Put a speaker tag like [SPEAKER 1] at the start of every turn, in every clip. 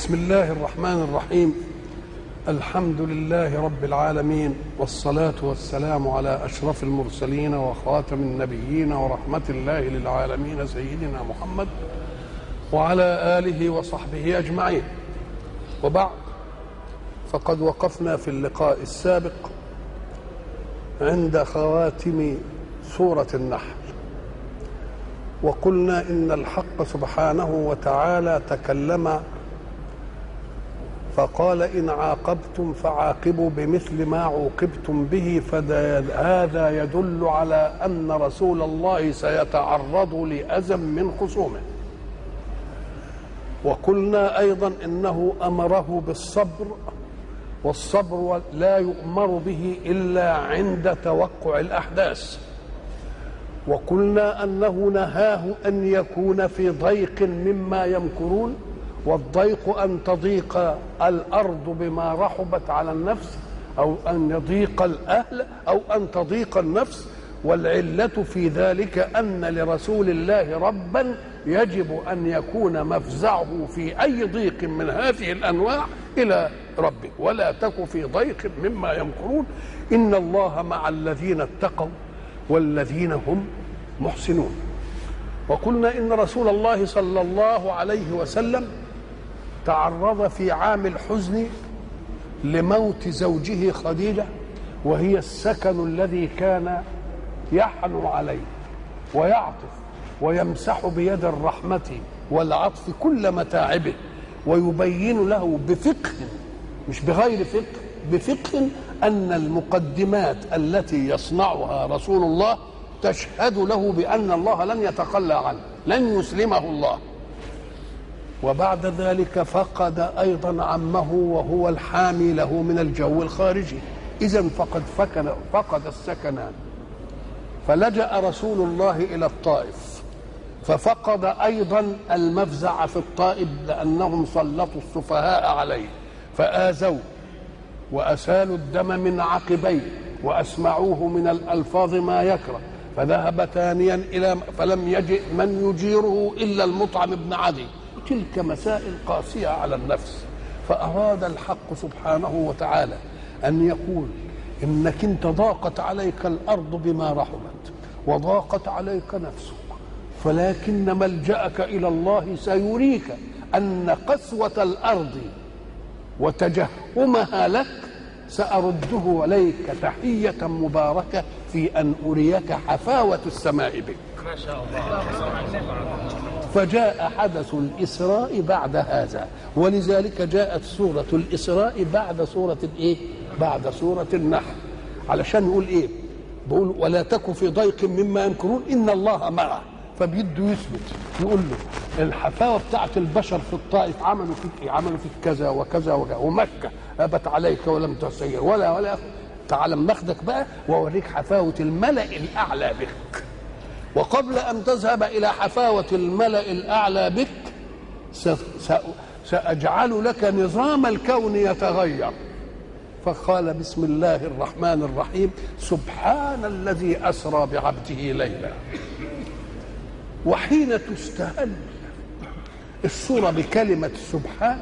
[SPEAKER 1] بسم الله الرحمن الرحيم الحمد لله رب العالمين والصلاة والسلام على أشرف المرسلين وخاتم النبيين ورحمة الله للعالمين سيدنا محمد وعلى آله وصحبه أجمعين وبعد فقد وقفنا في اللقاء السابق عند خواتم سورة النحل وقلنا إن الحق سبحانه وتعالى تكلم فقال إن عاقبتم فعاقبوا بمثل ما عوقبتم به فهذا يدل على أن رسول الله سيتعرض لأذى من خصومه وقلنا أيضا إنه أمره بالصبر والصبر لا يؤمر به إلا عند توقع الأحداث وقلنا أنه نهاه أن يكون في ضيق مما يمكرون والضيق أن تضيق الأرض بما رحبت على النفس أو أن يضيق الأهل أو أن تضيق النفس والعلة في ذلك أن لرسول الله ربا يجب أن يكون مفزعه في أي ضيق من هذه الأنواع إلى ربه ولا تك في ضيق مما يمكرون إن الله مع الذين اتقوا والذين هم محسنون وقلنا إن رسول الله صلى الله عليه وسلم تعرض في عام الحزن لموت زوجه خديجة وهي السكن الذي كان يحن عليه ويعطف ويمسح بيد الرحمة والعطف كل متاعبه ويبين له بفقه مش بغير فقه بفقه أن المقدمات التي يصنعها رسول الله تشهد له بأن الله لن يتخلى عنه لن يسلمه الله وبعد ذلك فقد أيضا عمه وهو الحامي له من الجو الخارجي إذا فقد فكن فقد السكنان فلجأ رسول الله إلى الطائف ففقد أيضا المفزع في الطائف لأنهم سلطوا السفهاء عليه فآذوه وأسالوا الدم من عقبيه وأسمعوه من الألفاظ ما يكره فذهب ثانيا إلى فلم يجئ من يجيره إلا المطعم بن عدي تلك مسائل قاسية على النفس فأراد الحق سبحانه وتعالى أن يقول إنك انت ضاقت عليك الأرض بما رحمت وضاقت عليك نفسك فلكن ملجأك إلى الله سيريك أن قسوة الأرض وتجهمها لك سأرده عليك تحية مباركة في أن أريك حفاوة السماء بك ما شاء الله فجاء حدث الإسراء بعد هذا ولذلك جاءت سورة الإسراء بعد سورة الإيه؟ بعد سورة النحل علشان يقول إيه؟ بقول ولا تك في ضيق مما يمكرون إن الله معه فبيده يثبت يقول له الحفاوه بتاعت البشر في الطائف عملوا فيك ايه؟ عملوا فيك كذا وكذا وكذا ومكه ابت عليك ولم تسير ولا ولا تعال ماخدك بقى واوريك حفاوه الملا الاعلى بك وقبل ان تذهب الى حفاوه الملا الاعلى بك ساجعل لك نظام الكون يتغير فقال بسم الله الرحمن الرحيم سبحان الذي اسرى بعبده ليلا وحين تستهل الصورة بكلمة سبحان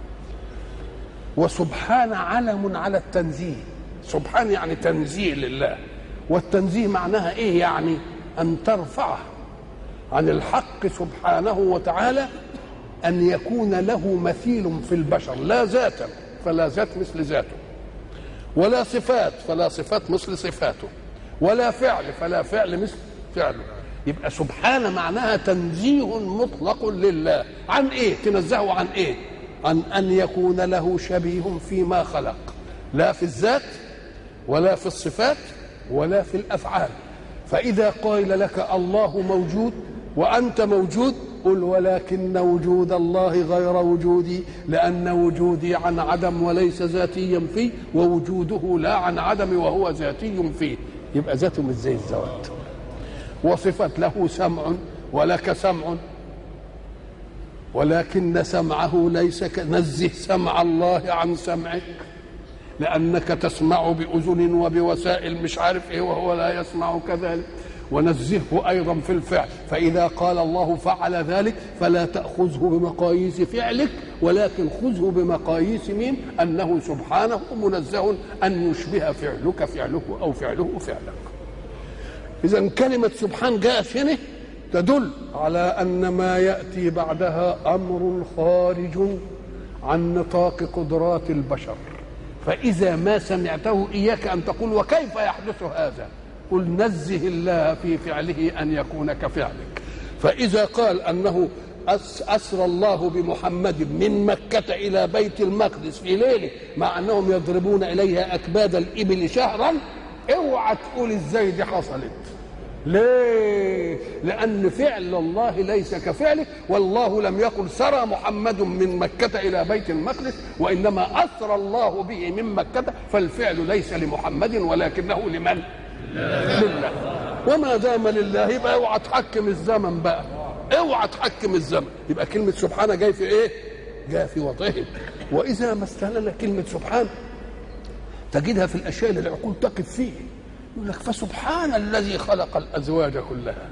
[SPEAKER 1] وسبحان علم على التنزيه سبحان يعني تنزيه لله والتنزيه معناها ايه يعني ان ترفعه عن الحق سبحانه وتعالى ان يكون له مثيل في البشر لا ذاتا فلا ذات مثل ذاته ولا صفات فلا صفات مثل صفاته ولا فعل فلا فعل مثل فعله يبقى سبحان معناها تنزيه مطلق لله عن ايه تنزهه عن ايه عن ان يكون له شبيه فيما خلق لا في الذات ولا في الصفات ولا في الافعال فاذا قيل لك الله موجود وانت موجود قل ولكن وجود الله غير وجودي لان وجودي عن عدم وليس ذاتيا فيه ووجوده لا عن عدم وهو ذاتي فيه يبقى ذاته مش زي الذوات وصفت له سمع ولك سمع ولكن سمعه ليس نزه سمع الله عن سمعك لأنك تسمع بأذن وبوسائل مش عارف إيه وهو لا يسمع كذلك ونزهه ايضا في الفعل فاذا قال الله فعل ذلك فلا تاخذه بمقاييس فعلك ولكن خذه بمقاييس مين انه سبحانه منزه ان يشبه فعلك فعله او فعله فعلك اذا كلمه سبحان جاءت هنا تدل على ان ما ياتي بعدها امر خارج عن نطاق قدرات البشر فاذا ما سمعته اياك ان تقول وكيف يحدث هذا قل نزه الله في فعله ان يكون كفعلك فاذا قال انه أسرى الله بمحمد من مكة إلى بيت المقدس في ليلة مع أنهم يضربون إليها أكباد الإبل شهرا اوعى تقول ازاي دي حصلت ليه لأن فعل الله ليس كفعله والله لم يقل سرى محمد من مكة إلى بيت المقدس وإنما أسرى الله به من مكة فالفعل ليس لمحمد ولكنه لمن؟ لله وما دام لله يبقى اوعى تحكم الزمن بقى اوعى تحكم الزمن يبقى كلمة سبحانه جاي في ايه؟ جاء في وضعهم وإذا ما استهلل كلمة سبحان تجدها في الأشياء اللي العقول تقف فيه يقول لك فسبحان الذي خلق الازواج كلها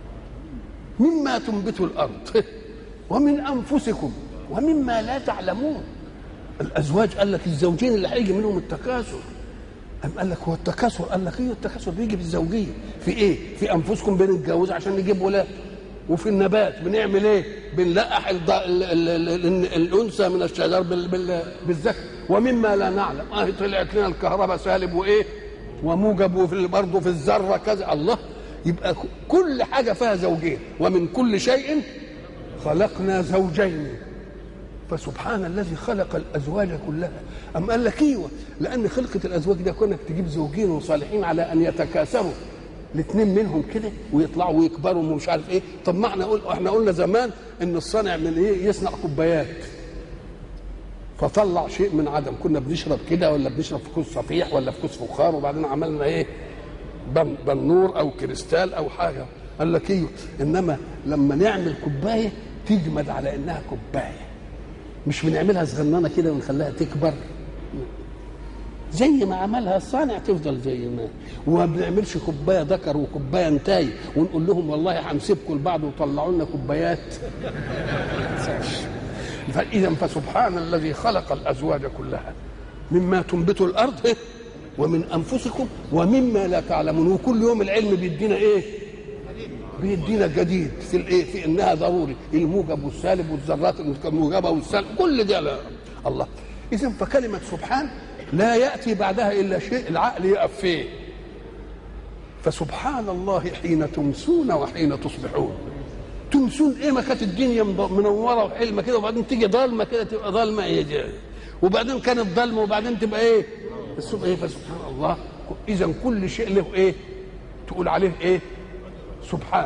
[SPEAKER 1] مما تنبت الارض ومن انفسكم ومما لا تعلمون الازواج قال لك الزوجين اللي هيجي منهم التكاثر أم قال لك هو التكاثر قال لك ايه التكاثر بيجي بالزوجيه في ايه في انفسكم بنتجوز عشان نجيب ولاد وفي النبات بنعمل ايه بنلقح الانثى من الشجر بالذكر ومما لا نعلم اه طلعت لنا الكهرباء سالب وايه وموجب وفي برضه في الذره كذا الله يبقى كل حاجه فيها زوجين ومن كل شيء خلقنا زوجين فسبحان الذي خلق الازواج كلها أم قال لك ايوه لان خلقه الازواج ده كونك تجيب زوجين وصالحين على ان يتكاثروا الاثنين منهم كده ويطلعوا ويكبروا ومش عارف ايه طب ما احنا قل احنا قلنا زمان ان الصانع من ايه يصنع كوبايات فطلع شيء من عدم كنا بنشرب كده ولا بنشرب في كوس صفيح ولا في كوس فخار وبعدين عملنا ايه بن بنور او كريستال او حاجه قال لك ايه انما لما نعمل كوبايه تجمد على انها كوبايه مش بنعملها صغننه كده ونخليها تكبر زي ما عملها الصانع تفضل زي ما وما بنعملش كوبايه ذكر وكوبايه انتاي ونقول لهم والله هنسيبكم لبعض وطلعوا لنا كوبايات فإذا فسبحان الذي خلق الأزواج كلها مما تنبت الأرض ومن أنفسكم ومما لا تعلمون وكل يوم العلم بيدينا إيه؟ بيدينا جديد في الإيه؟ في إنها ضروري الموجب والسالب والذرات الموجبة والسالب كل ده لا. الله إذا فكلمة سبحان لا يأتي بعدها إلا شيء العقل يقف فيه فسبحان الله حين تمسون وحين تصبحون تمسون ايه ما كانت الدنيا منوره وحلمه كده وبعدين تيجي ضلمه كده تبقى ضلمه ايه وبعدين كانت ضلمه وبعدين تبقى ايه الصبح ايه فسبحان الله اذا كل شيء له ايه تقول عليه ايه سبحان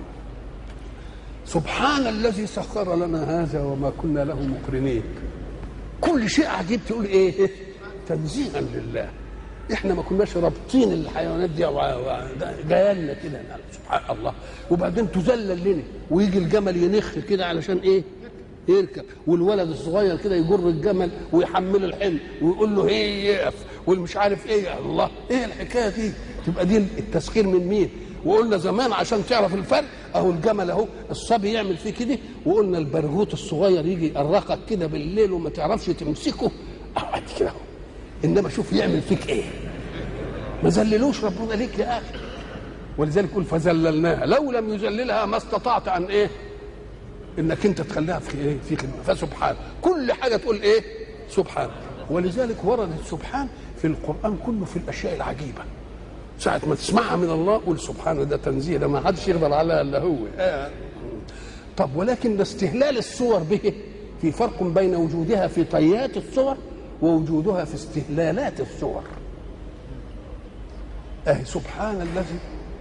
[SPEAKER 1] سبحان الذي سخر لنا هذا وما كنا له مقرنين كل شيء عجيب تقول ايه تنزيها لله احنا ما كناش رابطين الحيوانات دي جايه لنا كده سبحان الله وبعدين تذلل لنا ويجي الجمل ينخ كده علشان ايه يركب والولد الصغير كده يجر الجمل ويحمله الحمل ويقول له هي يقف والمش عارف ايه يا الله ايه الحكايه دي تبقى دي التسخير من مين وقلنا زمان عشان تعرف الفرق اهو الجمل اهو الصبي يعمل فيه كده وقلنا البرغوث الصغير يجي يقرقك كده بالليل وما تعرفش تمسكه اقعد كده انما شوف يعمل فيك ايه ما ذللوش ربنا ليك يا اخي ولذلك يقول فذللناها لو لم يذللها ما استطعت ان ايه انك انت تخليها في ايه في خدمه فسبحان كل حاجه تقول ايه سبحان ولذلك وردت سبحان في القران كله في الاشياء العجيبه ساعة ما تسمعها من الله قول سبحان ده تنزيه ده ما حدش يقدر عليها الا هو آه. طب ولكن استهلال الصور به في فرق بين وجودها في طيات الصور ووجودها في استهلالات الصور أهي سبحان الذي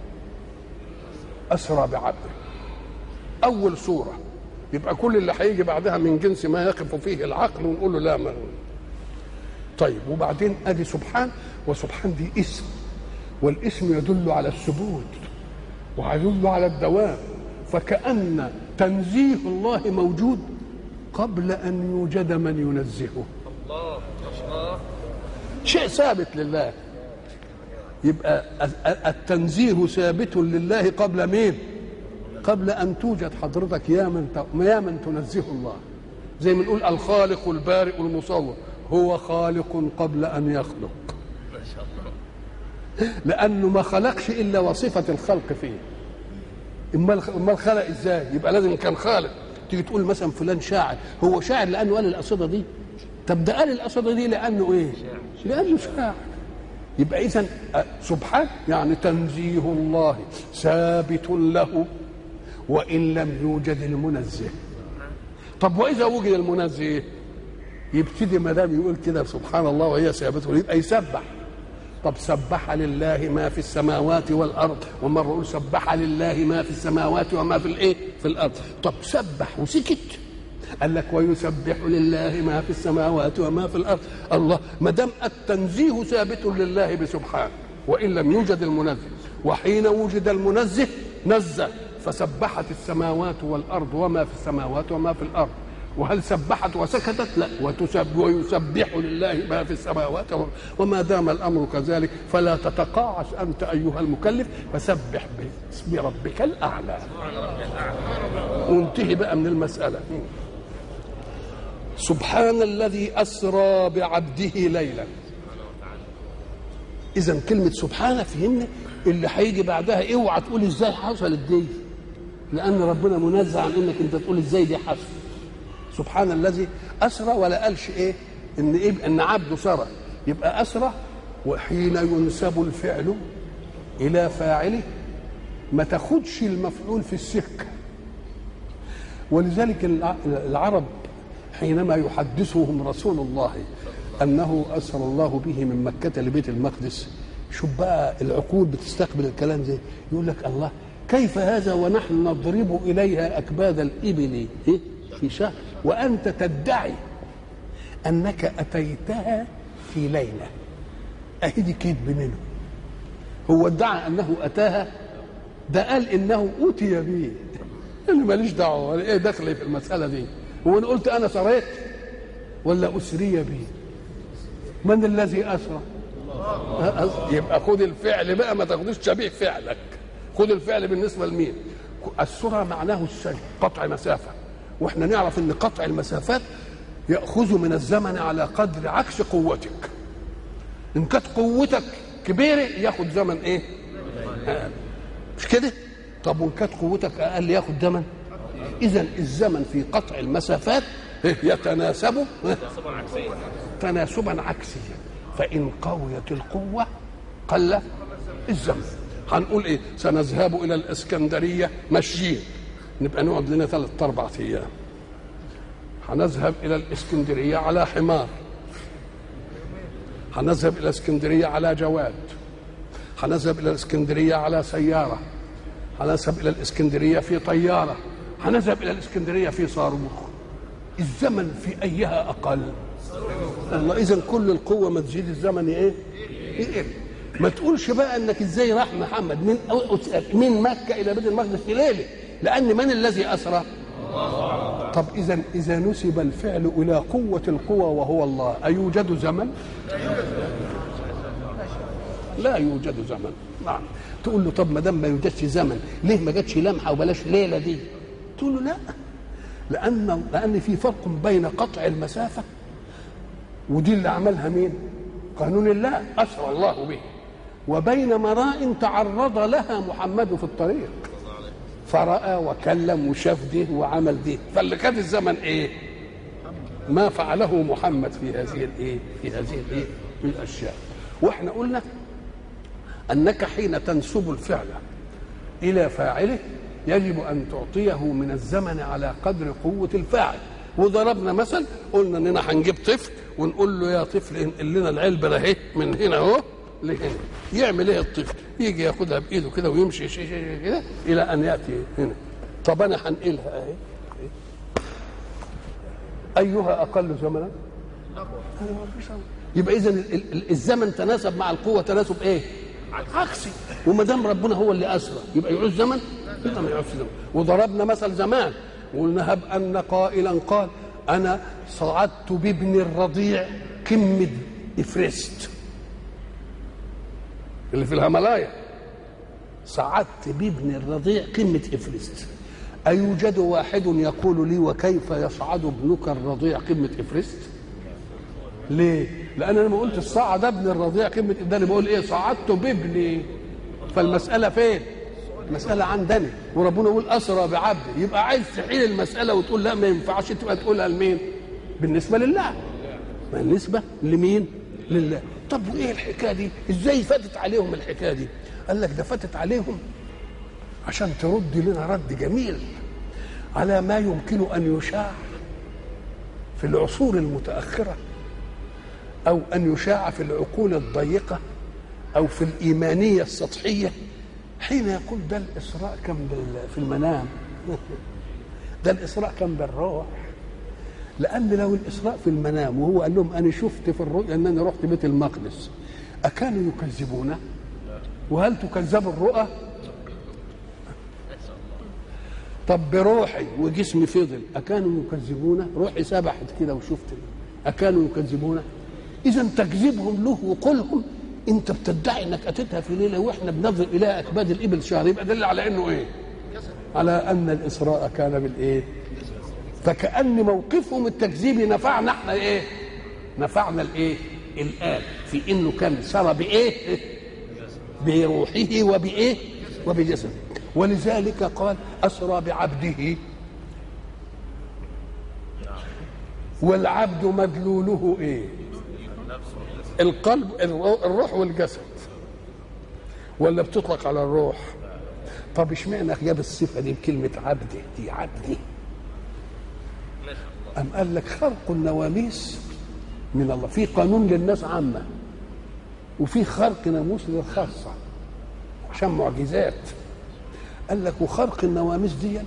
[SPEAKER 1] أسرى بعبده أول صورة يبقى كل اللي هيجي بعدها من جنس ما يقف فيه العقل ونقول له لا ما طيب وبعدين ادي سبحان وسبحان دي اسم والاسم يدل على الثبوت ويدل على الدوام فكأن تنزيه الله موجود قبل أن يوجد من ينزهه الله شيء ثابت لله يبقى التنزيه ثابت لله قبل مين قبل ان توجد حضرتك يا من يا من تنزه الله زي ما نقول الخالق البارئ المصور هو خالق قبل ان يخلق
[SPEAKER 2] ما شاء الله
[SPEAKER 1] لانه ما خلقش الا وصفه الخلق فيه امال امال خلق ازاي يبقى لازم كان خالق تيجي تقول مثلا فلان شاعر هو شاعر لانه قال القصيده دي طب ده قال القصيده دي لانه ايه لانه شاعر يبقى اذا سبحان يعني تنزيه الله ثابت له وان لم يوجد المنزه طب واذا وجد المنزه يبتدي ما دام يقول كده سبحان الله وهي ثابته يبقى يسبح طب سبح لله ما في السماوات والارض ومره يقول سبح لله ما في السماوات وما في الايه في الارض طب سبح وسكت قال لك ويسبح لله ما في السماوات وما في الارض الله ما دام التنزيه ثابت لله بسبحان وان لم يوجد المنزه وحين وجد المنزه نزه فسبحت السماوات والارض وما في السماوات وما في الارض وهل سبحت وسكتت لا وتسب ويسبح لله ما في السماوات وما دام الامر كذلك فلا تتقاعس انت ايها المكلف فسبح باسم ربك الاعلى وانتهي بقى من المساله سبحان الذي اسرى بعبده ليلا اذا كلمه سبحانه فهمنا اللي هيجي بعدها اوعى تقول ازاي حصلت دي لان ربنا منزه عن انك انت تقول ازاي دي حصلت سبحان الذي اسرى ولا قالش ايه ان ايه ان عبده سرى يبقى اسرى وحين ينسب الفعل الى فاعله ما تاخدش المفعول في السكه ولذلك العرب حينما يحدثهم رسول الله انه اسر الله به من مكه لبيت المقدس شوف بقى العقول بتستقبل الكلام زي يقول لك الله كيف هذا ونحن نضرب اليها اكباد الابل إيه؟ في شهر وانت تدعي انك اتيتها في ليله اهي دي كذب منه هو ادعى انه اتاها ده قال انه اوتي به انا ماليش دعوه ايه دخلي في المساله دي هو انا قلت انا سريت ولا اسري بي من الذي اسرى يبقى خد الفعل بقى ما تاخدوش شبيه فعلك خد الفعل بالنسبه لمين السرى معناه السير قطع مسافه واحنا نعرف ان قطع المسافات ياخذ من الزمن على قدر عكس قوتك ان كانت قوتك كبيره ياخد زمن ايه آه. مش كده طب وان كانت قوتك اقل ياخد زمن اذا الزمن في قطع المسافات يتناسب تناسبا عكسيا فان قويت القوه قل الزمن هنقول ايه سنذهب الى الاسكندريه مشيين نبقى نقعد لنا ثلاث اربع ايام هنذهب الى الاسكندريه على حمار هنذهب الى اسكندريه على جواد هنذهب الى الاسكندريه على سياره هنذهب الى الاسكندريه في طياره هنذهب الى الاسكندريه في صاروخ الزمن في ايها اقل الله اذا كل القوه ما تزيد الزمن ايه يقل ما تقولش بقى انك ازاي راح محمد من من مكه الى بيت المقدس في ليله لان من الذي اسرى طب اذا اذا نسب الفعل الى قوه القوى وهو الله ايوجد زمن لا يوجد زمن نعم تقول له طب ما دام ما يوجدش زمن ليه ما جاتش لمحه وبلاش ليله دي تقول له لا لان لان في فرق بين قطع المسافه ودي اللي عملها مين قانون الله اسرى الله به وبين مراء تعرض لها محمد في الطريق فرأى وكلم وشاف ده وعمل ده فاللي كان الزمن ايه ما فعله محمد في هذه الايه في هذه الايه الاشياء واحنا قلنا انك حين تنسب الفعل الى فاعله يجب ان تعطيه من الزمن على قدر قوه الفاعل وضربنا مثل قلنا اننا هنجيب طفل ونقول له يا طفل انقل لنا العلبه ده اهي من هنا اهو لهنا يعمل ايه الطفل يجي ياخدها بايده كده ويمشي شي شي كده الى ان ياتي هنا طب انا هنقلها اهي ايها اقل زمنا يبقى اذا الزمن تناسب مع القوه تناسب ايه عكسي وما دام ربنا هو اللي اسرى يبقى يعوز زمن يبقى ما يعوزش زمن وضربنا مثل زمان وقلنا هب ان قائلا قال انا صعدت بابن الرضيع قمه افرست اللي في الهملايا صعدت بابن الرضيع قمة إفرست أيوجد واحد يقول لي وكيف يصعد ابنك الرضيع قمة إفرست ليه لأن أنا ما قلت صعد ابن الرضيع قمة ده اللي بقول إيه صعدت بابني فالمسألة فين المسألة عندنا وربنا يقول أسرى بعبد يبقى عايز تحيل المسألة وتقول لا ما ينفعش تبقى تقولها لمين بالنسبة لله بالنسبة لمين لله طب وايه الحكايه دي ازاي فاتت عليهم الحكايه دي قال لك ده فاتت عليهم عشان ترد لنا رد جميل على ما يمكن ان يشاع في العصور المتاخره او ان يشاع في العقول الضيقه او في الايمانيه السطحيه حين يقول ده الاسراء كان في المنام ده الاسراء كان بالروح لان لو الاسراء في المنام وهو قال لهم انا شفت في الرؤيا انني رحت بيت المقدس اكانوا يكذبونه وهل تكذب الرؤى طب بروحي وجسمي فضل اكانوا يكذبونه روحي سبحت كده وشفت اكانوا يكذبونه اذا تكذيبهم له وقولهم انت بتدعي انك اتيتها في ليله واحنا بنظر الى اكباد الابل شهر يبقى دل على انه ايه على ان الاسراء كان بالايه فكأن موقفهم التكذيبي نفعنا احنا ايه؟ نفعنا الايه؟ الآن في انه كان سرى بايه؟ بروحه وبايه؟ وبجسده ولذلك قال أسرى بعبده والعبد مدلوله ايه؟ القلب الروح والجسد ولا بتطلق على الروح طب اشمعنى جاب الصفه دي بكلمه عبده دي عبدي أم قال لك خرق النواميس من الله في قانون للناس عامة وفي خرق ناموس للخاصة عشان معجزات قال لك وخرق النواميس دي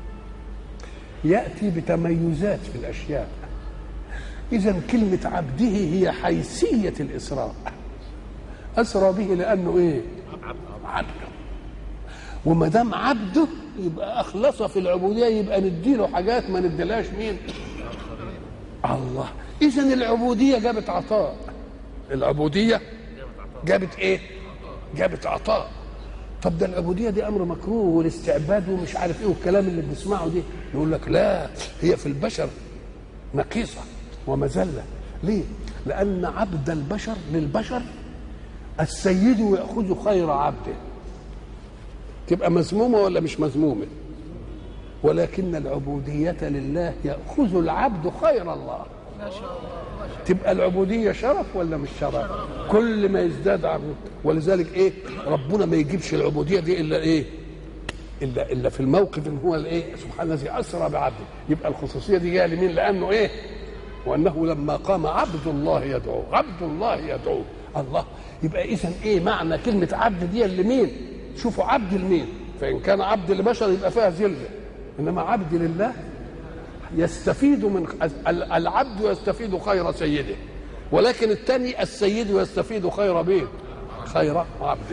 [SPEAKER 1] يأتي بتميزات في الأشياء إذا كلمة عبده هي حيثية الإسراء أسرى به لأنه إيه؟ عبده وما دام عبده يبقى أخلص في العبودية يبقى نديله حاجات ما نديلهاش مين؟ الله اذا العبوديه جابت عطاء العبوديه جابت ايه جابت عطاء طب ده العبوديه دي امر مكروه والاستعباد ومش عارف ايه والكلام اللي بنسمعه دي نقول لك لا هي في البشر نقيصه ومذله ليه لان عبد البشر للبشر السيد ياخذ خير عبده تبقى مذمومه ولا مش مذمومه ولكن العبودية لله يأخذ العبد خير الله ما شاء الله تبقى العبودية شرف ولا مش شرف كل ما يزداد عبد ولذلك ايه ربنا ما يجيبش العبودية دي إلا ايه إلا إلا في الموقف إن هو الايه سبحان الذي أسرى بعبده يبقى الخصوصية دي جاية لمين لأنه ايه وأنه لما قام عبد الله يدعوه عبد الله يدعوه الله يبقى إذا ايه معنى كلمة عبد دي لمين شوفوا عبد لمين فإن كان عبد لبشر يبقى فيها ذلة انما عبد لله يستفيد من العبد يستفيد خير سيده ولكن الثاني السيد يستفيد خير به خير عبده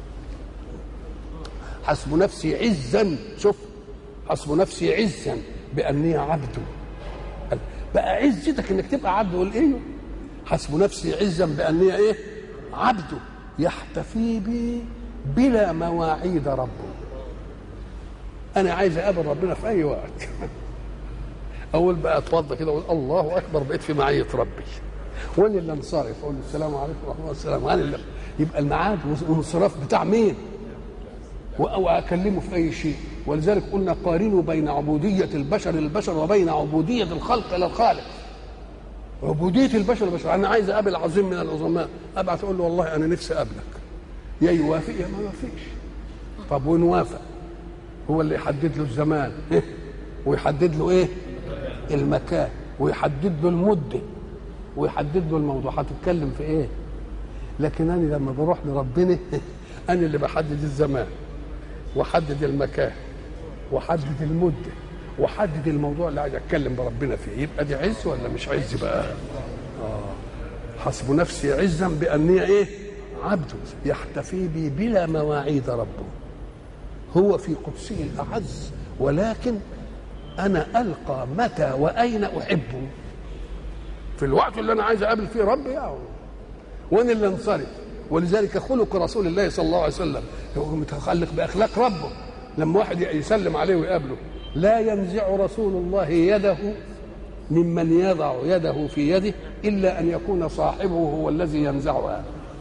[SPEAKER 1] حسب نفسي عزا شوف حسب نفسي عزا باني عبد بقى عزتك انك تبقى عبد ولا ايه حسب نفسي عزا باني ايه عبد يحتفي بي بلا مواعيد ربه انا عايز اقابل ربنا في اي وقت اول بقى اتوضى كده واقول الله اكبر بقيت في معيه ربي وانا اللي انصرف اقول السلام عليكم ورحمه الله السلام انا اللي يبقى الميعاد والانصراف بتاع مين واكلمه في اي شيء ولذلك قلنا قارنوا بين عبوديه البشر للبشر وبين عبوديه الخلق للخالق عبوديه البشر للبشر انا عايز اقابل عظيم من العظماء ابعث اقول له والله انا نفسي اقابلك يا يوافق يا ما يوافقش طب ونوافق هو اللي يحدد له الزمان ويحدد له ايه المكان ويحدد له المده ويحدد له الموضوع هتتكلم في ايه لكن انا لما بروح لربنا انا اللي بحدد الزمان واحدد المكان واحدد المده واحدد الموضوع اللي عايز اتكلم بربنا فيه يبقى دي عز ولا مش عز بقى اه حسب نفسي عزا باني ايه عبد يحتفي بي بلا مواعيد ربه هو في قدسه الأعز ولكن أنا ألقى متى وأين أحبه في الوقت اللي أنا عايز أقابل فيه ربي يعني وأنا اللي انصرف ولذلك خلق رسول الله صلى الله عليه وسلم هو متخلق باخلاق ربه لما واحد يسلم عليه ويقابله لا ينزع رسول الله يده ممن يضع يده في يده الا ان يكون صاحبه هو الذي ينزعها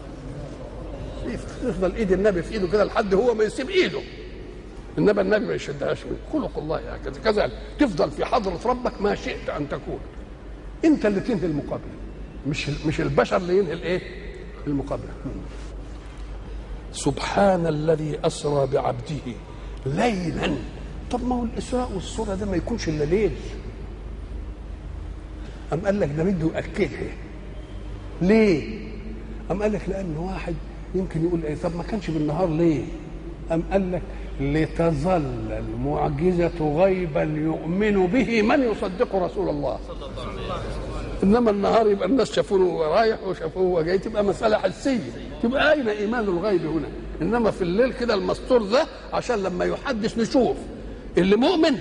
[SPEAKER 1] يفضل ايد النبي في ايده كده لحد هو ما يسيب ايده انما النبي ما يشدهاش منه خلق الله هكذا كذلك تفضل في حضره ربك ما شئت ان تكون انت اللي تنهي المقابله مش مش البشر اللي ينهي الايه المقابله سبحان الذي اسرى بعبده ليلا طب ما هو الاسراء والسرى ده ما يكونش الا ليل أم قال لك ده بده يأكدها ليه؟ أم قال لك لأن واحد يمكن يقول إيه طب ما كانش بالنهار ليه؟ أم قال لك لتظل المعجزة غيبا يؤمن به من يصدق رسول الله إنما النهار يبقى الناس شافوه رايح وشافوه جاي تبقى مسألة حسية تبقى أين إيمان الغيب هنا؟ إنما في الليل كده المستور ده عشان لما يحدث نشوف اللي مؤمن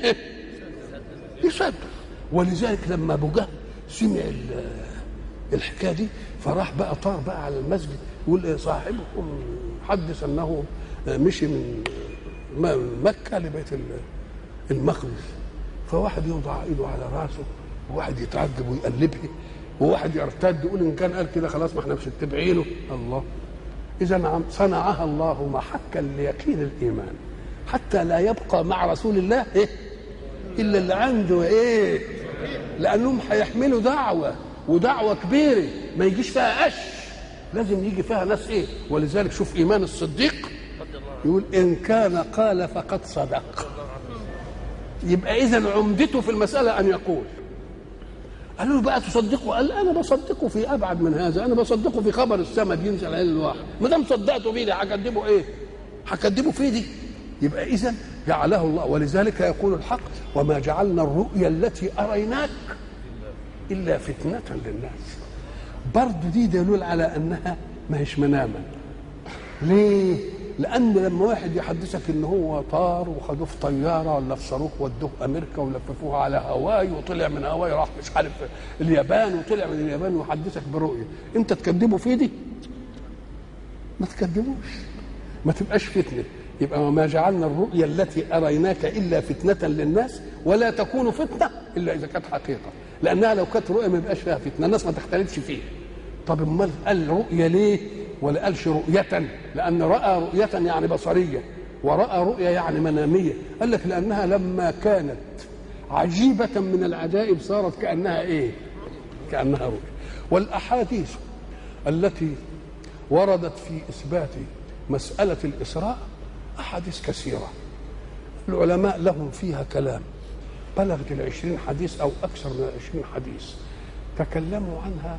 [SPEAKER 1] يصدق ولذلك لما ابو جهل سمع الحكايه دي فراح بقى طار بقى على المسجد يقول صاحبكم حدث انه مشي من مكه لبيت المقدس فواحد يوضع ايده على راسه وواحد يتعجب ويقلبها وواحد يرتد يقول ان كان قال كده خلاص ما احنا مش متبعينه الله اذا صنعها الله محكا ليقين الايمان حتى لا يبقى مع رسول الله ايه الا اللي عنده ايه لانهم هيحملوا دعوه ودعوه كبيره ما يجيش فيها قش لازم يجي فيها ناس ايه ولذلك شوف ايمان الصديق يقول ان كان قال فقد صدق يبقى اذا عمدته في المساله ان يقول قالوا له بقى تصدقه قال انا بصدقه في ابعد من هذا انا بصدقه في خبر السماء بينزل على الواحد ما دام صدقته بيه هكذبه ايه هكذبه في دي يبقى اذا جعله الله ولذلك يقول الحق وما جعلنا الرؤيا التي اريناك الا فتنه للناس برضه دي دليل على انها ما هيش مناما ليه لان لما واحد يحدثك ان هو طار وخدوه في طياره ولا في صاروخ ودوه امريكا ولففوه على هواي وطلع من هواي راح مش عارف اليابان وطلع من اليابان ويحدثك برؤيه انت تكذبه في دي ما تكذبوش ما تبقاش فتنه يبقى وما جعلنا الرؤيا التي اريناك الا فتنه للناس ولا تكون فتنه الا اذا كانت حقيقه لانها لو كانت رؤيا ما يبقاش فيها فتنه الناس ما تختلفش فيها طب امال قال رؤيا ليه ولا قالش رؤية لأن رأى رؤية يعني بصرية ورأى رؤيا يعني منامية قال لك لأنها لما كانت عجيبة من العجائب صارت كأنها إيه كأنها رؤيا والأحاديث التي وردت في إثبات مسألة الإسراء أحاديث كثيرة العلماء لهم فيها كلام بلغت العشرين حديث أو أكثر من العشرين حديث تكلموا عنها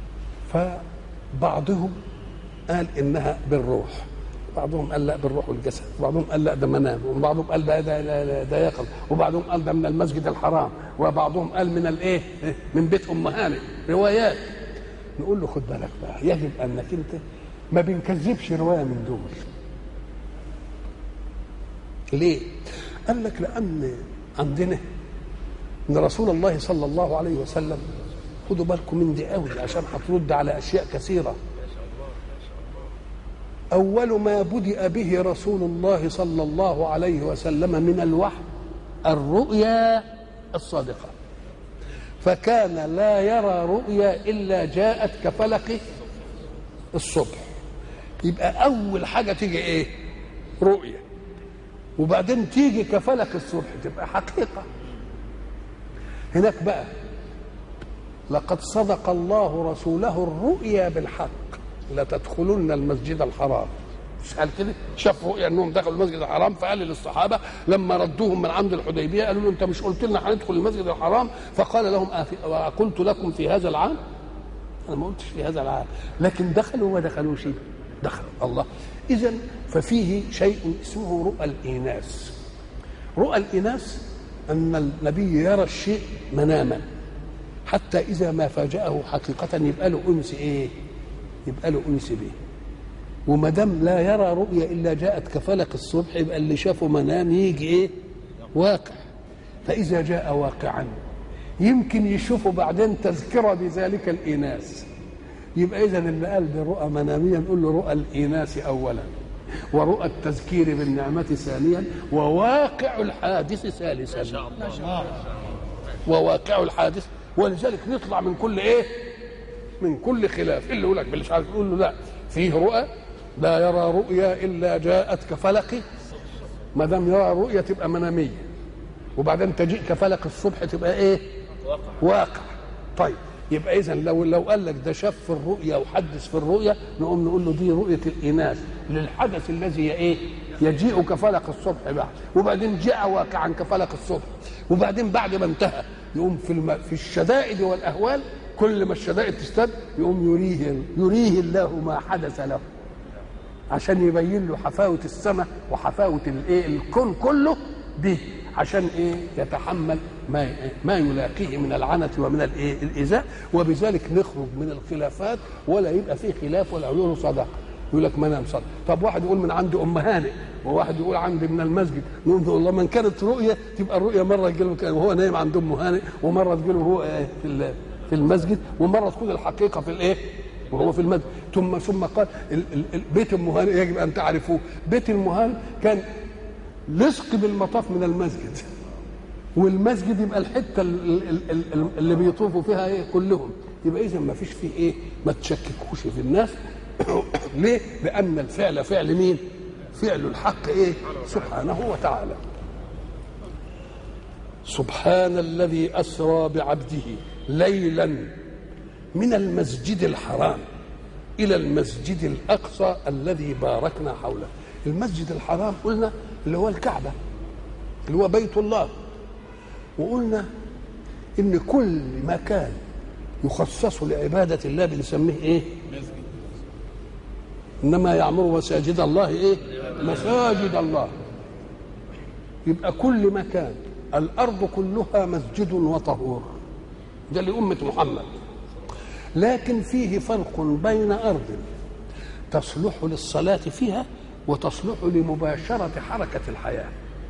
[SPEAKER 1] فبعضهم قال إنها بالروح بعضهم قال لا بالروح والجسد وبعضهم قال لا ده منام وبعضهم قال ده ده, ده, ده يقظ وبعضهم قال ده من المسجد الحرام وبعضهم قال من الايه من بيت ام هانئ روايات نقول له خد بالك بقى يجب انك انت ما بنكذبش روايه من دول ليه قال لك لان عندنا ان رسول الله صلى الله عليه وسلم خدوا بالكم من دي قوي عشان هترد على اشياء كثيره أول ما بدأ به رسول الله صلى الله عليه وسلم من الوحي الرؤيا الصادقة فكان لا يرى رؤيا إلا جاءت كفلق الصبح يبقى أول حاجة تيجي إيه رؤيا وبعدين تيجي كفلق الصبح تبقى حقيقة هناك بقى لقد صدق الله رسوله الرؤيا بالحق لتدخلن المسجد الحرام مش قال كده شاف رؤيا انهم دخلوا المسجد الحرام فقال للصحابه لما ردوهم من عند الحديبيه قالوا له انت مش قلت لنا هندخل المسجد الحرام فقال لهم قلت لكم في هذا العام انا ما قلتش في هذا العام لكن دخلوا وما دخلوش دخلوا الله اذا ففيه شيء اسمه رؤى الاناث رؤى الاناث ان النبي يرى الشيء مناما حتى اذا ما فاجاه حقيقه يبقى له انس ايه يبقى له انس به وما دام لا يرى رؤيا الا جاءت كفلق الصبح يبقى اللي شافه منام يجي ايه واقع فاذا جاء واقعا يمكن يشوفه بعدين تذكره بذلك الاناث يبقى اذا اللي قال برؤى مناميه نقول له رؤى الاناث اولا ورؤى التذكير بالنعمة ثانيا وواقع الحادث ثالثا ما شاء الله وواقع الحادث ولذلك نطلع من كل ايه من كل خلاف اللي يقول لك مش عارف يقول له لا فيه رؤى لا يرى رؤيا الا جاءت كفلق ما دام يرى رؤيا تبقى مناميه وبعدين تجيء كفلق الصبح تبقى ايه واقع, واقع. طيب يبقى اذا لو لو قال لك ده شاف في الرؤيا وحدث في الرؤيا نقوم نقول له دي رؤيه الاناث للحدث الذي ايه يجيء كفلق الصبح بعد وبعدين جاء واقعا كفلق الصبح وبعدين بعد ما انتهى يقوم في الم... في الشدائد والاهوال كل ما الشدائد تشتد يقوم يريه يريه الله ما حدث له عشان يبين له حفاوه السماء وحفاوه الايه الكون كله به عشان ايه يتحمل ما ما يلاقيه من العنة ومن الايه الايذاء وبذلك نخرج من الخلافات ولا يبقى فيه خلاف ولا يقولوا صدقه يقول لك منام صدقه طب واحد يقول من عند ام هانئ وواحد يقول عندي من المسجد نقول والله من كانت رؤيه تبقى الرؤيه مره تجي وهو نايم عند ام هانئ ومره تجي وهو في في المسجد ومره تكون الحقيقه في الايه وهو في المسجد ثم ثم قال بيت ام هانئ يجب ان تعرفوه بيت ام هانئ كان لصق بالمطاف من المسجد والمسجد يبقى الحته اللي بيطوفوا فيها ايه كلهم يبقى اذا ما فيش فيه ايه ما تشككوش في الناس ليه لان الفعل فعل مين فعل الحق ايه سبحانه وتعالى سبحان الذي اسرى بعبده ليلا من المسجد الحرام الى المسجد الاقصى الذي باركنا حوله المسجد الحرام قلنا اللي هو الكعبه اللي هو بيت الله وقلنا ان كل مكان يخصص لعباده الله بنسميه ايه انما يعمر مساجد الله ايه مساجد الله يبقى كل مكان الارض كلها مسجد وطهور ده لامه محمد لكن فيه فرق بين ارض تصلح للصلاه فيها وتصلح لمباشره حركه الحياه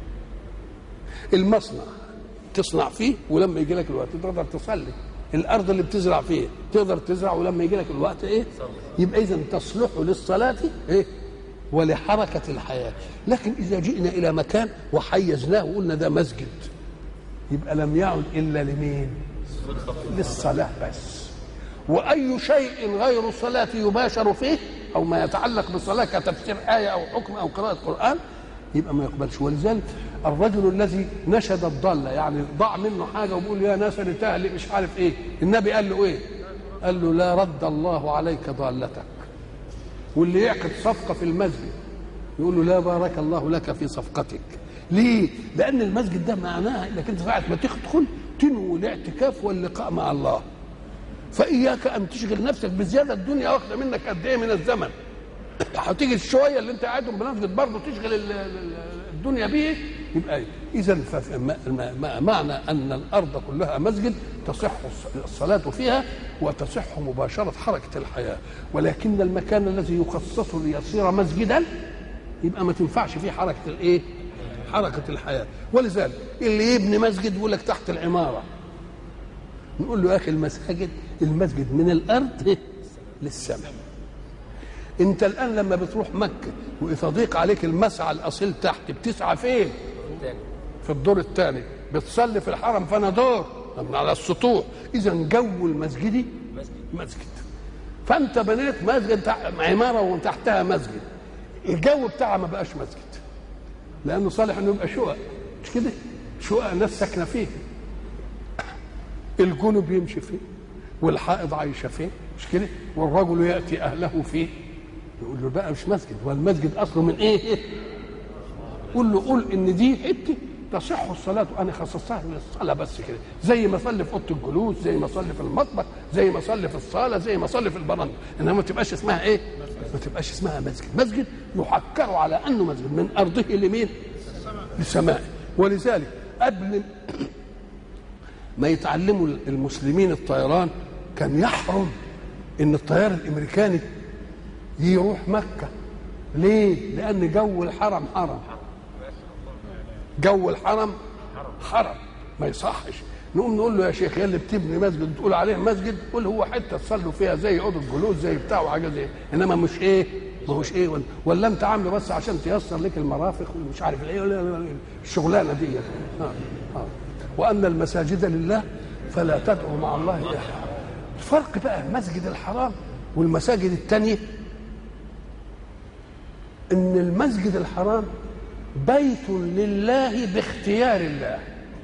[SPEAKER 1] المصنع تصنع فيه ولما يجي لك الوقت تقدر تصلي الارض اللي بتزرع فيها تقدر تزرع ولما يجي لك الوقت ايه يبقى اذا تصلح للصلاه ايه ولحركه الحياه لكن اذا جئنا الى مكان وحيزناه وقلنا ده مسجد يبقى لم يعد الا لمين للصلاه بس واي شيء غير الصلاه يباشر فيه او ما يتعلق بالصلاه كتفسير ايه او حكم او قراءه قران يبقى ما يقبلش ولذلك الرجل الذي نشد الضاله يعني ضاع منه حاجه وبيقول يا ناس تهلي مش عارف ايه النبي قال له ايه قال له لا رد الله عليك ضالتك واللي يعقد صفقه في المسجد يقول له لا بارك الله لك في صفقتك ليه لان المسجد ده معناها انك انت ساعه ما تدخل تنوي الاعتكاف واللقاء مع الله فاياك ان تشغل نفسك بزياده الدنيا واخده منك قد ايه من الزمن هتيجي الشويه اللي انت قاعدهم بنفسك برضه تشغل الدنيا به يبقى اذا معنى ان الارض كلها مسجد تصح الصلاه فيها وتصح مباشره حركه الحياه ولكن المكان الذي يخصص ليصير مسجدا يبقى ما تنفعش فيه حركه الايه؟ حركه الحياه ولذلك اللي يبني مسجد يقول لك تحت العماره نقول له يا اخي المساجد المسجد من الارض للسماء انت الان لما بتروح مكه ويضيق عليك المسعى الاصيل تحت بتسعى فين في الدور الثاني بتصلي في الحرم فانا دور من على السطوح اذا جو المسجد مسجد فانت بنيت مسجد عماره وتحتها مسجد الجو بتاعها ما بقاش مسجد لانه صالح انه يبقى شقق مش كده شقق ناس ساكنه فيه الجنوب يمشي فيه والحائض عايشه فيه مش كده والرجل ياتي اهله فيه يقول له بقى مش مسجد والمسجد اصله من ايه قول له قول ان دي حته تصح الصلاة أنا خصصتها للصلاة بس كده زي ما أصلي في أوضة الجلوس زي ما أصلي في المطبخ زي ما أصلي في الصالة زي ما أصلي في البرندة إنما ما تبقاش اسمها إيه؟ ما تبقاش اسمها مسجد مسجد يحكر على أنه مسجد من أرضه لمين؟ لسمائه ولذلك قبل ما يتعلموا المسلمين الطيران كان يحرم ان الطيار الامريكاني يروح مكه ليه لان جو الحرم حرم جو الحرم حرم ما يصحش نقوم نقول له يا شيخ يا اللي بتبني مسجد تقول عليه مسجد قول هو حته تصلوا فيها زي اوضه جلوس زي بتاع وحاجه زي انما مش ايه ما هوش ايه ولا, ولا انت عامله بس عشان تيسر لك المرافق ومش عارف ايه ولا الشغلانه دي آه. آه. وان المساجد لله فلا تدعوا مع الله احدا الفرق بقى المسجد الحرام والمساجد الثانيه ان المسجد الحرام بيت لله باختيار الله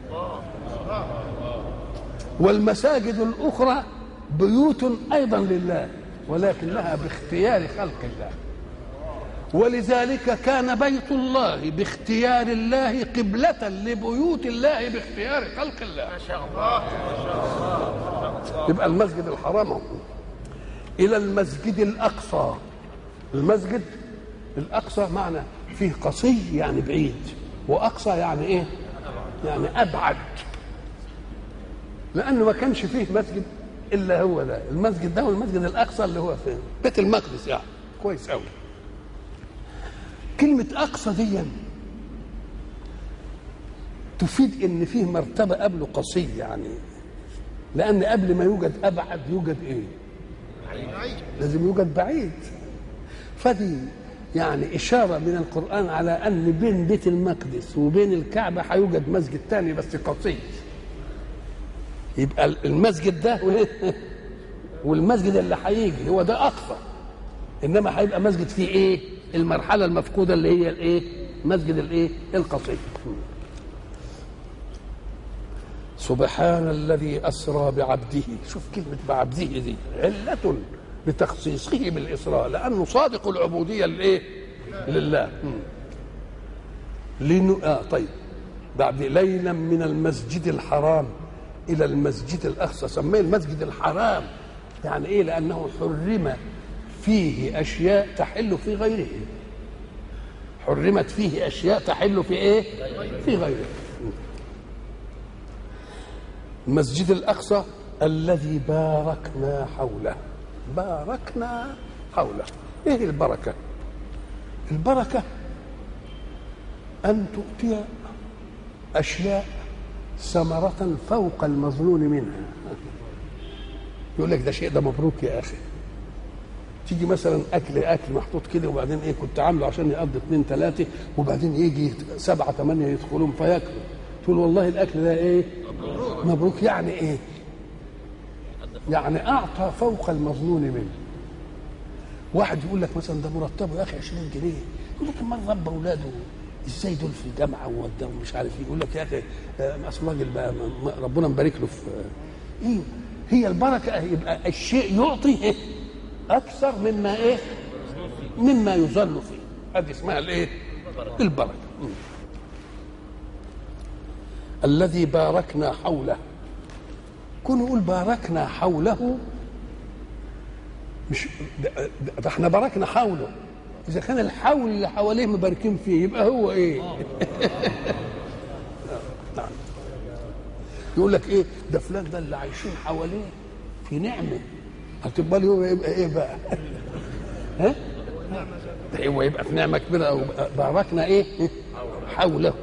[SPEAKER 1] والمساجد الاخرى بيوت ايضا لله ولكنها باختيار خلق الله ولذلك كان بيت الله باختيار الله قبلة لبيوت الله باختيار خلق الله ما شاء الله يبقى المسجد الحرام إلى المسجد الأقصى المسجد الأقصى معنى فيه قصي يعني بعيد وأقصى يعني إيه يعني أبعد لأنه ما كانش فيه مسجد إلا هو ده المسجد ده والمسجد الأقصى اللي هو فين بيت المقدس يعني كويس أوي كلمة أقصى دي تفيد إن فيه مرتبة قبله قصي يعني لأن قبل ما يوجد أبعد يوجد إيه؟ لازم يوجد بعيد فدي يعني إشارة من القرآن على أن بين بيت المقدس وبين الكعبة هيوجد مسجد تاني بس قصي يبقى المسجد ده والمسجد اللي هيجي هو ده أقصى إنما هيبقى مسجد فيه إيه؟ المرحله المفقوده اللي هي الايه مسجد الايه القصيد سبحان الذي اسرى بعبده شوف كلمه بعبده دي عله بتخصيصه بالاسراء لانه صادق العبوديه للايه لله لنو... اه طيب بعد ليلا من المسجد الحرام الى المسجد الاقصى سميه المسجد الحرام يعني ايه لانه حرم فيه أشياء تحل في غيره حرمت فيه أشياء تحل في إيه في غيره المسجد الأقصى الذي باركنا حوله باركنا حوله إيه البركة البركة أن تؤتي أشياء ثمرة فوق المظنون منها يقول لك ده شيء ده مبروك يا أخي تيجي مثلا اكل اكل محطوط كده وبعدين ايه كنت عامله عشان يقضي اثنين ثلاثه وبعدين يجي سبعه ثمانيه يدخلون فياكلوا تقول والله الاكل ده ايه؟ مبروك يعني ايه؟ يعني اعطى فوق المظنون منه واحد يقول لك مثلا ده مرتبه يا اخي 20 جنيه يقول لك امال رب اولاده ازاي دول في الجامعه ووداهم مش عارف ايه يقول لك يا اخي اصل راجل بقى ربنا مبارك له في ايه هي البركه يبقى الشيء يعطي إيه؟ اكثر مما ايه مما يظن فيه هذه اسمها الايه البركه الذي باركنا حوله كن نقول باركنا حوله مش ده, ده احنا باركنا حوله اذا كان الحول اللي حواليه مباركين فيه يبقى هو ايه نعم يقول لك ايه ده فلان ده اللي عايشين حواليه في نعمه هتبقى له يبقى ايه بقى ها هو يبقى في نعمه كبيره او باركنا ايه حوله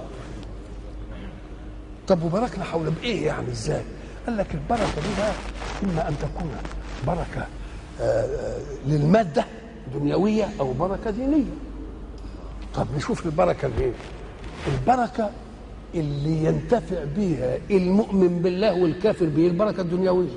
[SPEAKER 1] طب وباركنا حوله بايه يعني ازاي قال لك البركه دي بقى اما ان تكون بركه للماده دنيويه او بركه دينيه طب نشوف البركه الايه البركه اللي ينتفع بها المؤمن بالله والكافر به البركه الدنيويه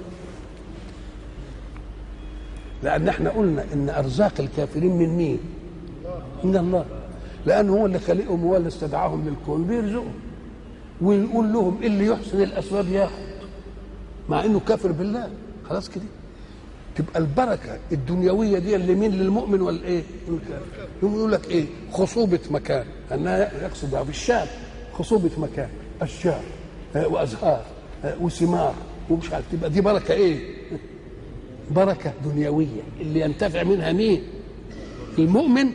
[SPEAKER 1] لان احنا قلنا ان ارزاق الكافرين من مين من الله لانه هو اللي خلقهم هو اللي استدعاهم للكون بيرزقهم ويقول لهم اللي يحسن الاسباب ياخد مع انه كافر بالله خلاص كده تبقى البركه الدنيويه دي اللي مين للمؤمن ولا ايه الكافر يقول لك ايه خصوبه مكان انها يقصد في الشام خصوبه مكان اشجار وازهار وثمار ومش عارف تبقى دي بركه ايه بركة دنيوية اللي ينتفع منها مين المؤمن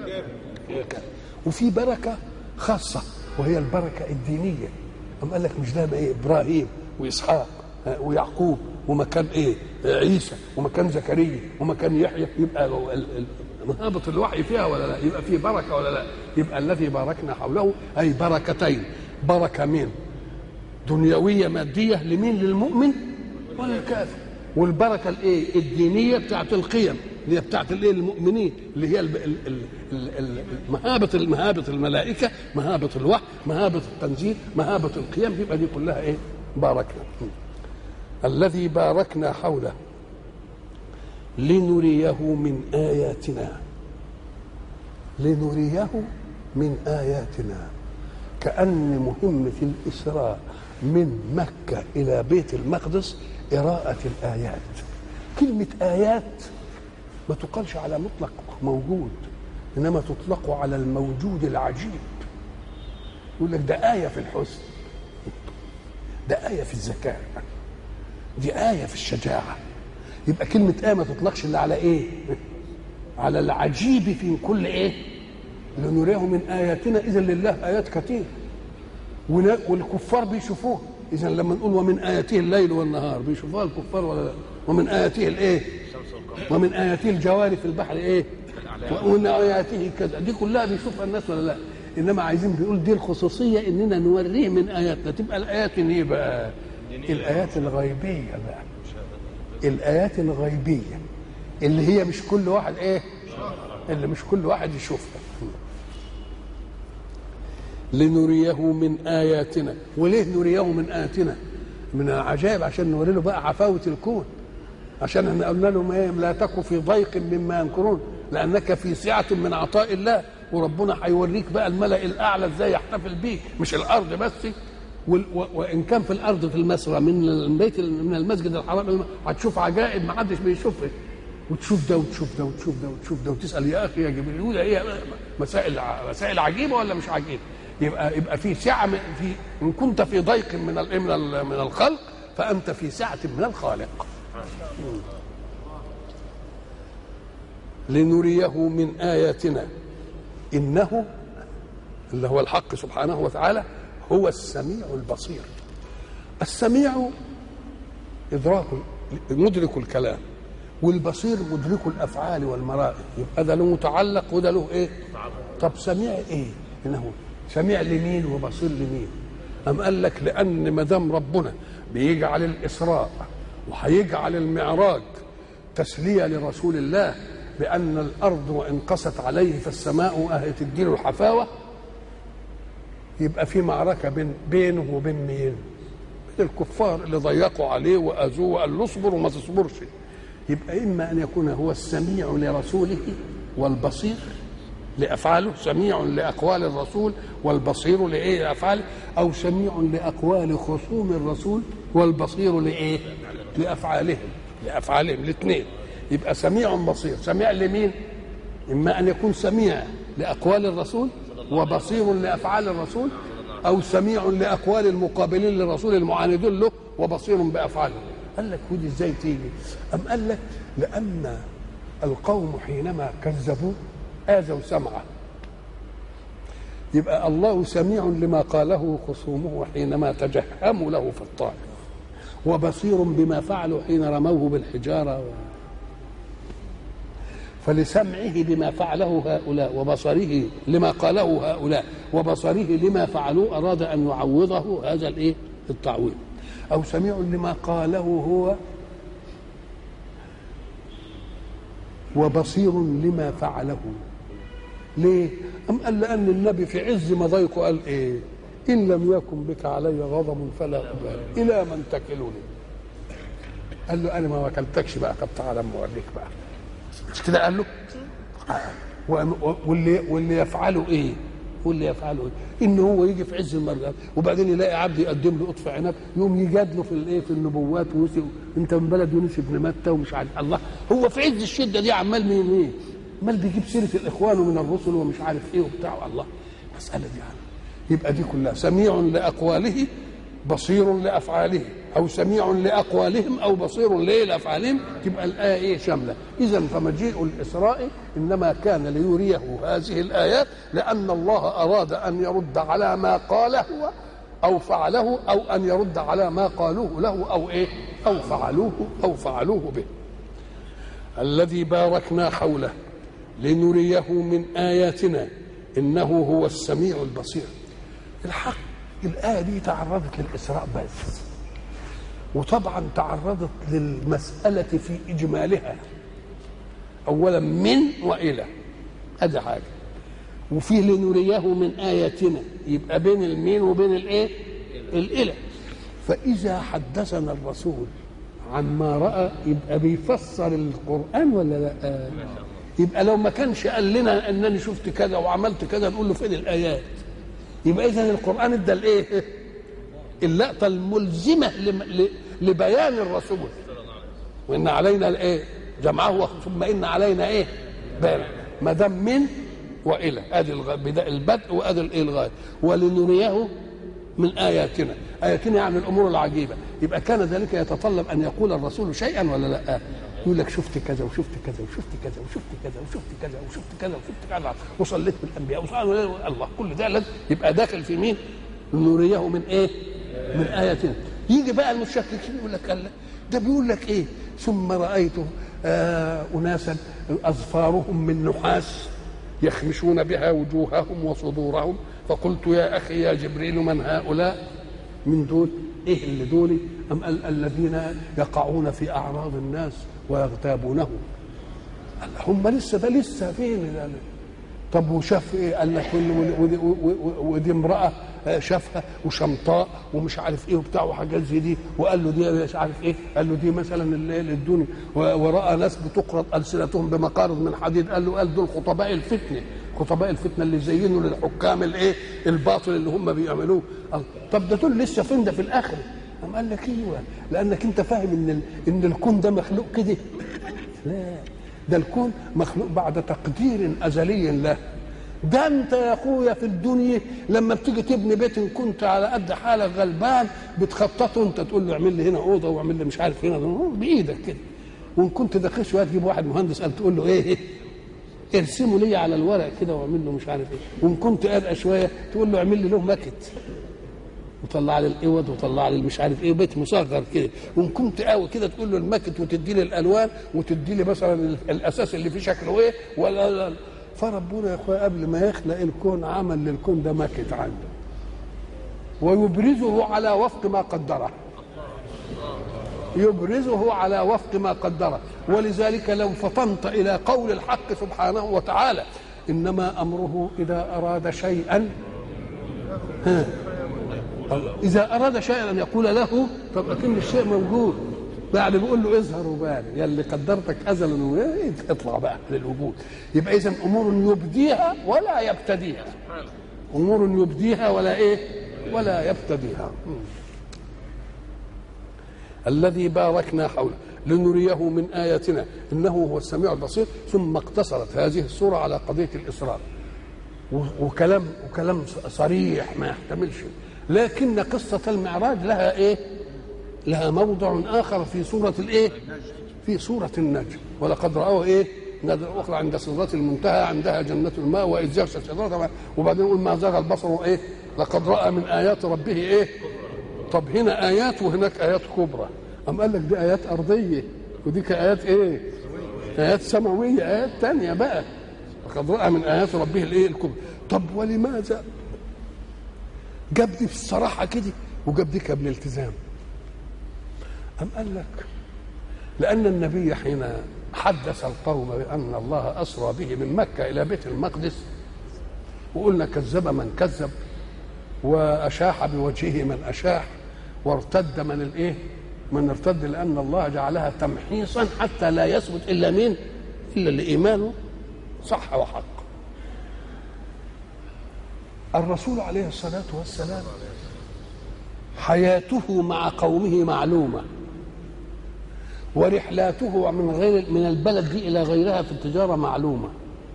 [SPEAKER 1] وفي بركة خاصة وهي البركة الدينية أم قال لك مش ده إيه إبراهيم وإسحاق ويعقوب ومكان إيه عيسى ومكان زكريا ومكان يحيى يبقى مهابط الوحي فيها ولا لا يبقى فيه بركة ولا لا يبقى الذي باركنا حوله أي بركتين بركة مين دنيويه ماديه لمين للمؤمن وللكافر والبركه الايه الدينيه بتاعت القيم اللي هي بتاعت الايه المؤمنين اللي هي ال- ال- ال- ال- ال- مهابه مهابه الملائكه مهابه الوحي مهابه التنزيل مهابه القيم يبقى دي كلها ايه باركنا الذي باركنا حوله لنريه من اياتنا لنريه من اياتنا كأن مهمة الإسراء من مكة إلى بيت المقدس قراءة الآيات كلمة آيات ما تقالش على مطلق موجود إنما تطلق على الموجود العجيب يقول لك ده آية في الحسن ده آية في الذكاء دي آية في الشجاعة يبقى كلمة آية ما تطلقش إلا على إيه؟ على العجيب في كل إيه؟ لنريه من آياتنا إذا لله آيات كثير ون- والكفار بيشوفوها إذا لما نقول ومن آياته الليل والنهار بيشوفوها الكفار ولا لا؟ ومن آياته الإيه؟ ومن آياته الجواري في البحر إيه؟ ومن آياته كذا دي كلها بيشوفها الناس ولا لا؟ إنما عايزين بيقول دي الخصوصية إننا نوريه من آياتنا تبقى الآيات إيه بقى؟ الآيات الغيبية بقى الآيات الغيبية اللي هي مش كل واحد إيه؟ اللي مش كل واحد يشوفها لنريه من آياتنا وليه نريه من آياتنا من العجائب عشان نوري له بقى عفاوة الكون عشان احنا قلنا لهم ايه لا تكن في ضيق مما ينكرون لانك في سعه من عطاء الله وربنا هيوريك بقى الملا الاعلى ازاي يحتفل بيك مش الارض بس وال- و- وان كان في الارض في المسرى من البيت من المسجد الحرام هتشوف عجائب ما حدش بيشوفها وتشوف ده وتشوف ده وتشوف ده وتشوف ده وتسال يا اخي يا جبريل وده ايه مسائل ع- مسائل عجيبه ولا مش عجيبه يبقى يبقى في سعه من- في ان كنت في ضيق من ال- من ال- من الخلق فانت في سعه من الخالق لنريه من آياتنا إنه اللي هو الحق سبحانه وتعالى هو السميع البصير السميع إدراك مدرك الكلام والبصير مدرك الأفعال والمرائي يبقى ده له متعلق وده له إيه طب سميع إيه إنه سميع لمين وبصير لمين أم قال لك لأن ما دام ربنا بيجعل الإسراء وهيجعل المعراج تسلية لرسول الله بأن الأرض وإن قست عليه فالسماء أهي تديله الحفاوة يبقى في معركة بين بينه وبين مين؟ بين الكفار اللي ضيقوا عليه وأذوه وقال له اصبر وما تصبرش يبقى إما أن يكون هو السميع لرسوله والبصير لأفعاله سميع لأقوال الرسول والبصير لإيه لأفعاله أو سميع لأقوال خصوم الرسول والبصير لإيه لأفعالهم لأفعالهم الاثنين يبقى سميع بصير سميع لمين إما أن يكون سميع لأقوال الرسول وبصير لأفعال الرسول أو سميع لأقوال المقابلين للرسول المعاندين له وبصير بأفعالهم قال لك ودي ازاي تيجي أم قال لك لأن القوم حينما كذبوه آذوا سمعه يبقى الله سميع لما قاله خصومه حينما تجهموا له في الطائف وبصير بما فعلوا حين رموه بالحجارة و... فلسمعه بما فعله هؤلاء وبصره لما قاله هؤلاء وبصره لما فعلوه أراد أن يعوضه هذا الإيه التعويض أو سميع لما قاله هو وبصير لما فعله ليه؟ أم قال لأن النبي في عز مضايقه قال إيه؟ إن لم يكن بك علي غضب فلا أبالي إلى من تكلني قال له أنا ما وكلتكش بقى طب تعالى أما أوريك بقى مش كده قال له؟ و- و- واللي واللي يفعله إيه؟ واللي يفعله ايه؟ ان هو يجي في عز المرض وبعدين يلاقي عبد يقدم له قطف عنب يقوم يجادله في الايه في النبوات ويسي انت من بلد يونس بن متى ومش عارف الله هو في عز الشده دي عمال مين ايه؟ عمال بيجيب سيره الاخوان ومن الرسل ومش عارف ايه وبتاع الله المساله دي يعني يبقى دي كلها سميع لاقواله بصير لافعاله او سميع لاقوالهم او بصير ليه لافعالهم تبقى الايه ايه شامله اذا فمجيء الاسراء انما كان ليريه هذه الايات لان الله اراد ان يرد على ما قاله او فعله او ان يرد على ما قالوه له او ايه او فعلوه او فعلوه به الذي باركنا حوله لنريه من اياتنا انه هو السميع البصير الحق الآية دي تعرضت للإسراء بس وطبعا تعرضت للمسألة في إجمالها أولا من وإلى هذه حاجة وفيه لنريه من آياتنا يبقى بين المين وبين الإيه؟ الإلى فإذا حدثنا الرسول عما رأى يبقى بيفسر القرآن ولا لا؟ يبقى لو ما كانش قال لنا انني شفت كذا وعملت كذا نقول له فين الايات يبقى اذا القران ادى الايه اللقطه الملزمه لبيان الرسول وان علينا الايه جمعه ثم ان علينا ايه بيان ما دام من والى ادي البدء وادي الايه الغايه ولنريه من اياتنا اياتنا يعني الامور العجيبه يبقى كان ذلك يتطلب ان يقول الرسول شيئا ولا لا يقول لك شفت كذا وشفت كذا وشفت كذا وشفت كذا وشفت كذا وشفت كذا وشفت كذا وصليت بالانبياء وصليت الله كل ده لازم يبقى داخل في مين؟ نريه من ايه؟ من اياتنا يجي بقى المشككين يقول لك الله ده بيقول لك ايه؟ ثم رايت آه اناسا اظفارهم من نحاس يخمشون بها وجوههم وصدورهم فقلت يا اخي يا جبريل من هؤلاء؟ من دول ايه اللي دول؟ ام الذين يقعون في اعراض الناس ويغتابونه هم لسه ده لسه فين ده طب وشاف ايه قال لك ودي, ودي امراه شافها وشمطاء ومش عارف ايه وبتاع وحاجات زي دي وقال له دي مش عارف ايه قال له دي مثلا الدنيا وراى ناس بتقرض السنتهم بمقارض من حديد قال له قال دول خطباء الفتنه خطباء الفتنه اللي زينوا للحكام الايه الباطل اللي هم بيعملوه طب ده دول لسه فين ده في الاخره قام قال لك ايوه لانك انت فاهم ان ان الكون ده مخلوق كده لا ده الكون مخلوق بعد تقدير ازلي له ده انت يا اخويا في الدنيا لما بتيجي تبني بيت ان كنت على قد حالك غلبان بتخططه انت تقول له اعمل لي هنا اوضه واعمل لي مش عارف هنا بايدك كده وان كنت دقيق شويه تجيب واحد مهندس قال تقول له ايه, إيه ارسمه لي على الورق كده واعمل له مش عارف ايه وان كنت ارقى شويه تقول له اعمل لي له ماكت وطلع لي الاوض وطلع لي مش عارف ايه بيت مصغر كده وان كنت قوي كده تقول له الماكت وتدي لي الالوان وتدي لي مثلا الاساس اللي فيه شكله ايه ولا لا فربنا يا اخويا قبل ما يخلق الكون عمل للكون ده ماكت عنده ويبرزه على وفق ما قدره يبرزه على وفق ما قدره ولذلك لو فطنت الى قول الحق سبحانه وتعالى انما امره اذا اراد شيئا ها اذا اراد شيئا ان يقول له طب اكن الشيء موجود بعد بيقول له اظهر وبان يا اللي قدرتك ازلا اطلع بقى للوجود يبقى اذا امور يبديها ولا يبتديها امور يبديها ولا ايه ولا يبتديها الذي باركنا حوله لنريه من آياتنا إنه هو السميع البصير ثم اقتصرت هذه السورة على قضية الإسراء وكلام وكلام صريح ما يحتملش لكن قصة المعراج لها إيه؟ لها موضع آخر في سورة الإيه؟ في سورة النجم ولقد رأوه إيه؟ نادر أخرى عند سدرة المنتهى عندها جنة الماء وإذ يغشى الشجرة وبعدين يقول ما زاغ البصر إيه؟ لقد رأى من آيات ربه إيه؟ طب هنا آيات وهناك آيات كبرى أم قال لك دي آيات أرضية وديك آيات إيه؟ آيات سماوية آيات تانية بقى لقد رأى من آيات ربه الإيه؟ الكبرى طب ولماذا جاب دي الصراحة كده وجاب دي بالالتزام أم قال لك لأن النبي حين حدث القوم بأن الله أسرى به من مكة إلى بيت المقدس وقلنا كذب من كذب وأشاح بوجهه من أشاح وارتد من الإيه من ارتد لأن الله جعلها تمحيصا حتى لا يثبت إلا مين إلا اللي إيمانه صح وحق الرسول عليه الصلاة والسلام حياته مع قومه معلومة ورحلاته من غير من البلد دي إلى غيرها في التجارة معلومة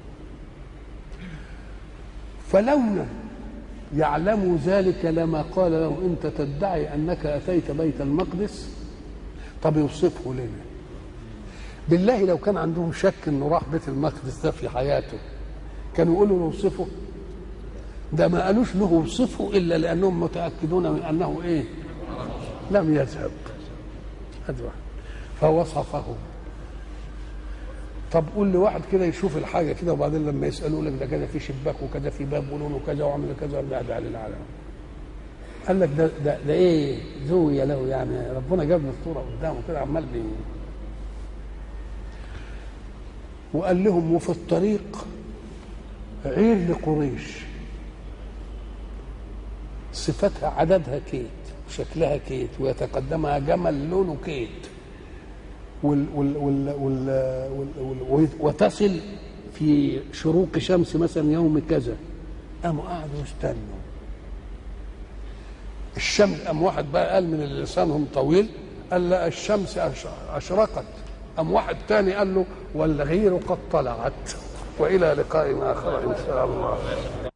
[SPEAKER 1] فلولا يعلم ذلك لما قال له انت تدعي انك اتيت بيت المقدس طب يوصفه لنا بالله لو كان عندهم شك انه راح بيت المقدس ده في حياته كانوا يقولوا نوصفه ده ما قالوش له اوصفه الا لانهم متاكدون من انه ايه لم يذهب هذا واحد فوصفه طب قول لواحد كده يشوف الحاجه كده وبعدين لما يسالوا لك ده كذا في شباك وكذا في باب ولونه كذا وعمل كذا ده ده للعالم قال لك ده ده, ده ايه زوية له يعني ربنا جاب له الصوره قدامه كده عمال بي وقال لهم وفي الطريق عير لقريش صفتها عددها كيت شكلها كيت ويتقدمها جمل لونه كيت وال وال وال وال وال وال وتصل في شروق شمس مثلا يوم كذا قاموا قعدوا يستنوا الشمس قام واحد بقى قال من اللي لسانهم طويل قال لا الشمس اشرقت قام واحد تاني قال له والغير قد طلعت والى لقاء اخر ان شاء الله